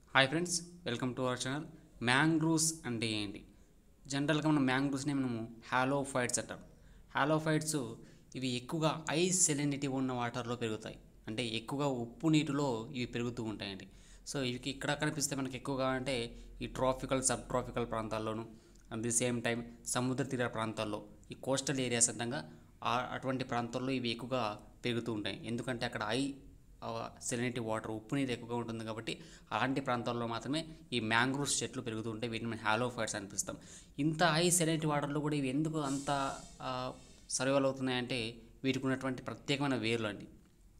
hi friends welcome to our channel mangroves అంటే ఏంటి జనరల్గా మనం మ్యాంగ్రూవ్స్ని మనము హాలోఫైట్స్ అంటాం హాలోఫైట్స్ ఇవి ఎక్కువగా ఐ సెలినిటీ ఉన్న వాటర్లో పెరుగుతాయి అంటే ఎక్కువగా ఉప్పు నీటిలో ఇవి పెరుగుతూ ఉంటాయండి సో ఇవి ఇక్కడ కనిపిస్తే మనకి ఎక్కువగా అంటే ఈ ట్రాపికల్ సబ్ ట్రాపికల్ ప్రాంతాల్లోనూ అట్ ది సేమ్ టైం సముద్ర తీర ప్రాంతాల్లో ఈ కోస్టల్ ఏరియాస్ అంటాగా ఆ- అటువంటి ప్రాంతాల్లో ఇవి ఎక్కువగా పెరుగుతూ ఉంటాయి ఎందుకంటే అక్కడ ఐ సెలినిటీ వాటర్ ఉప్పు నీరు ఎక్కువగా ఉంటుంది కాబట్టి అలాంటి ప్రాంతాల్లో మాత్రమే ఈ మ్యాంగ్రూవ్స్ చెట్లు పెరుగుతూ ఉంటాయి వీటిని మనం హాలోఫైట్స్ అనిపిస్తాం ఇంత హై సెలినిటీ వాటర్లో కూడా ఇవి ఎందుకు అంత సర్వైవల్ అవుతున్నాయంటే వీటికి ఉన్నటువంటి ప్రత్యేకమైన వేర్లు అండి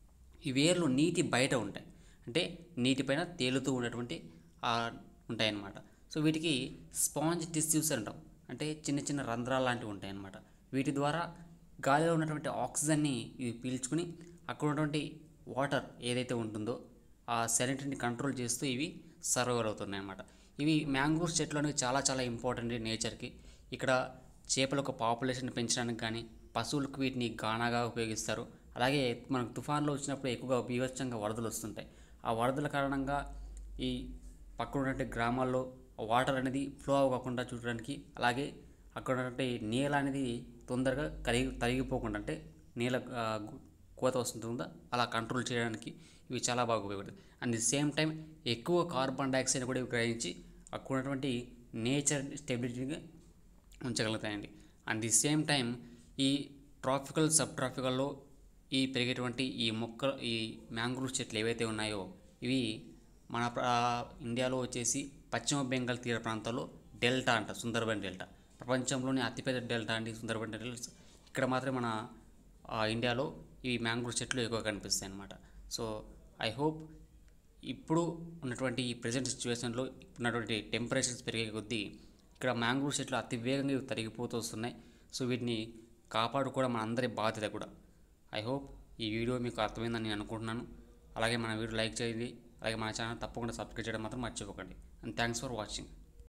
ఈ వేర్లు నీటి బయట ఉంటాయి అంటే నీటిపైన తేలుతూ ఉన్నటువంటి ఆ, ఉంటాయన్నమాట సో వీటికి స్పాంజ్ టిష్యూస్ అంటాం అంటే చిన్న చిన్న రంధ్రాలు లాంటివి ఉంటాయన్నమాట వీటి ద్వారా గాలిలో ఉన్నటువంటి ఆక్సిజన్ని ఇవి పీల్చుకుని అక్కడ ఉన్నటువంటి వాటర్ ఏదైతే ఉంటుందో ఆ సెలినిటీని కంట్రోల్ చేస్తూ ఇవి సర్వైవల్ అవుతున్నాయి అన్నమాట ఇవి మ్యాంగ్రూవ్స్ చెట్లు అనేవి చాలా చాలా ఇంపార్టెంట్ నేచర్కి ఇక్కడ చేపల యొక్క పాపులేషన్ పెంచడానికి కానీ పశువులకు వీటిని గానాగా ఉపయోగిస్తారు అలాగే మనకు తుఫాన్లు వచ్చినప్పుడు ఎక్కువగా బీభత్సంగా వరదలు వస్తుంటాయి ఆ వరదల కారణంగా ఈ పక్కన ఉన్నటువంటి గ్రామాల్లో వాటర్ అనేది ఫ్లో అవ్వకుండా చూడడానికి అలాగే అక్కడ ఉన్నటువంటి నేల అనేది తొందరగా కరిగి తరిగిపోకుండా అంటే నేల ఆ, గు- కోత వస్తుంటుందా అలా కంట్రోల్ చేయడానికి ఇవి చాలా బాగా ఉపయోగపడతాయి అండ్ ది సేమ్ టైం ఎక్కువ కార్బన్ డైఆక్సైడ్ కూడా ఇవి గ్రహించి అక్కడ ఉన్నటువంటి నేచర్ స్టెబిలిటీగా ఉంచగలుగుతాయండి అండ్ ది సేమ్ టైం ఈ ట్రాపికల్ సబ్ ట్రాపికల్లో ఈ పెరిగేటువంటి ఈ మొక్క ఈ మ్యాంగ్రూవ్ చెట్లు ఏవైతే ఉన్నాయో ఇవి మన ప్ర- ఇండియాలో వచ్చేసి పశ్చిమ బెంగాల్ తీర ప్రాంతాల్లో డెల్టా అంట సుందర్బన్ డెల్టా ప్రపంచంలోనే అతిపెద్ద డెల్టా అండి సుందర్బన్ డెల్టా ఇక్కడ మాత్రమే మన ఆ, ఇండియాలో ఈ మ్యాంగ్రూవ్ చెట్లు ఎక్కువ కనిపిస్తాయి అన్నమాట సో ఐ హోప్ ఇప్పుడు ఉన్నటువంటి ఈ ప్రజెంట్ సిచ్యువేషన్లో ఉన్నటువంటి టెంపరేచర్స్ పెరిగే కొద్దీ ఇక్కడ మ్యాంగ్రూవ్ చెట్లు అతి వేగంగా ఇవి తరిగిపోతూ వస్తున్నాయి సో వీటిని కాపాడుకోవడం మన అందరి బాధ్యత కూడా ఐ హోప్ ఈ వీడియో మీకు అర్థమైందని నేను అనుకుంటున్నాను అలాగే మన వీడియో లైక్ చేయండి అలాగే మన ఛానల్ తప్పకుండా సబ్స్క్రైబ్ చేయడం మాత్రం మర్చిపోకండి అండ్ థ్యాంక్స్ ఫర్ వాచింగ్